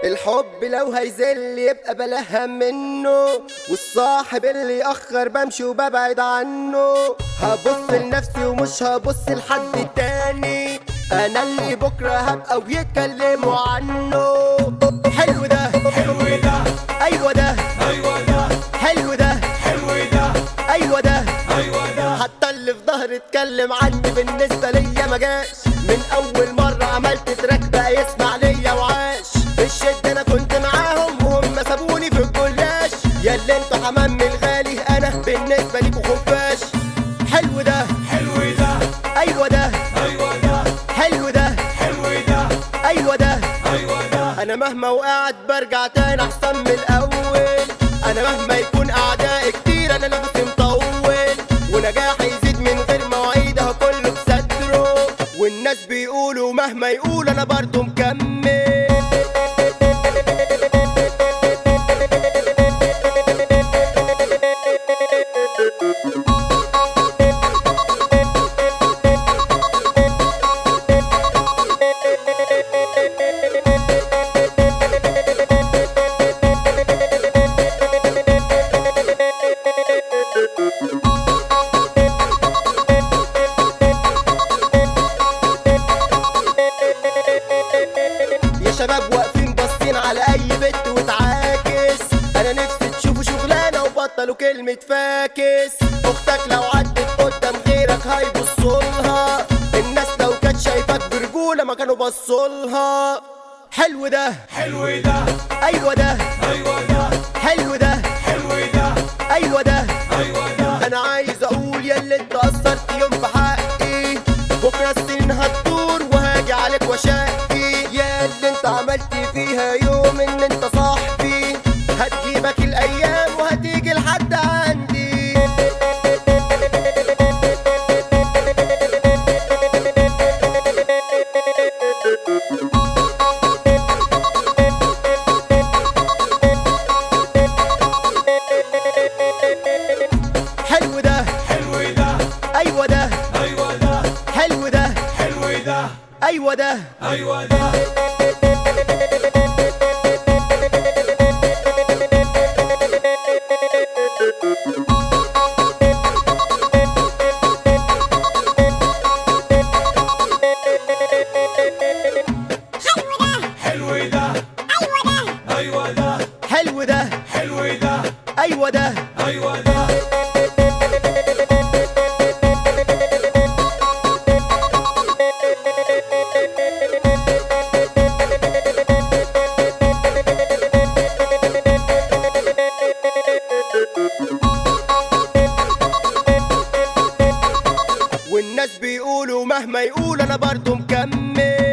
الحب لو هيزل يبقى بلاها منه والصاحب اللي يأخر بمشي وببعد عنه هبص لنفسي ومش هبص لحد تاني انا اللي بكره هبقى ويتكلموا عنه حلو ده حلو ده ايوه ده ايوه ده حلو ده حلو ده ايوه ده ايوه ده حتى اللي في ظهري اتكلم عني بالنسبة ليا ما جاش من أول مرة عملت تراك بقى يسمع ليا وعاش في الشدة أنا كنت معاهم وهم سابوني في الجلاش يا اللي انتوا حمام من الغالي أنا بالنسبة ليكوا خفاش حلو ده حلو ده أيوة ده ايوه ده حلو ده حلو ده أيوة ده ايوه ده انا مهما وقعت برجع تاني احسن من الاول انا مهما يكون اعدائي كتير انا نفسي مطول ونجاحي يزيد من غير مواعيد اهو كله بستره والناس بيقولوا مهما يقول انا برضو مكمل يا شباب واقفين باصين على اي بنت وتعاكس انا نفسي تشوفوا شغلانه وبطلوا كلمه فاكس اختك لو عدت قدام غيرك هيبصولها الناس لو كانت شايفاك برجوله ما كانوا بصولها حلو ده حلو ده ايوه ده ايوه ده حلو ده حلو ده ايوه ده ايوه ده انا عايز اقول يا اللي انت قصرت يوم في حقي بكره السنين هتدور وهاجي عليك وشقي يا اللي انت عملت فيها يوم ان انت صاحبي هتجيبك الايام وهتيجي لحد عندي حلو ده حلو ده ايوه ده ايوه ده حلو ده حلو ده ايوه ده ايوه ده حلو ده ايوه ده حلو ده حلو ده ايوه ده ايوه ده والناس بيقولوا مهما يقول انا برضو مكمل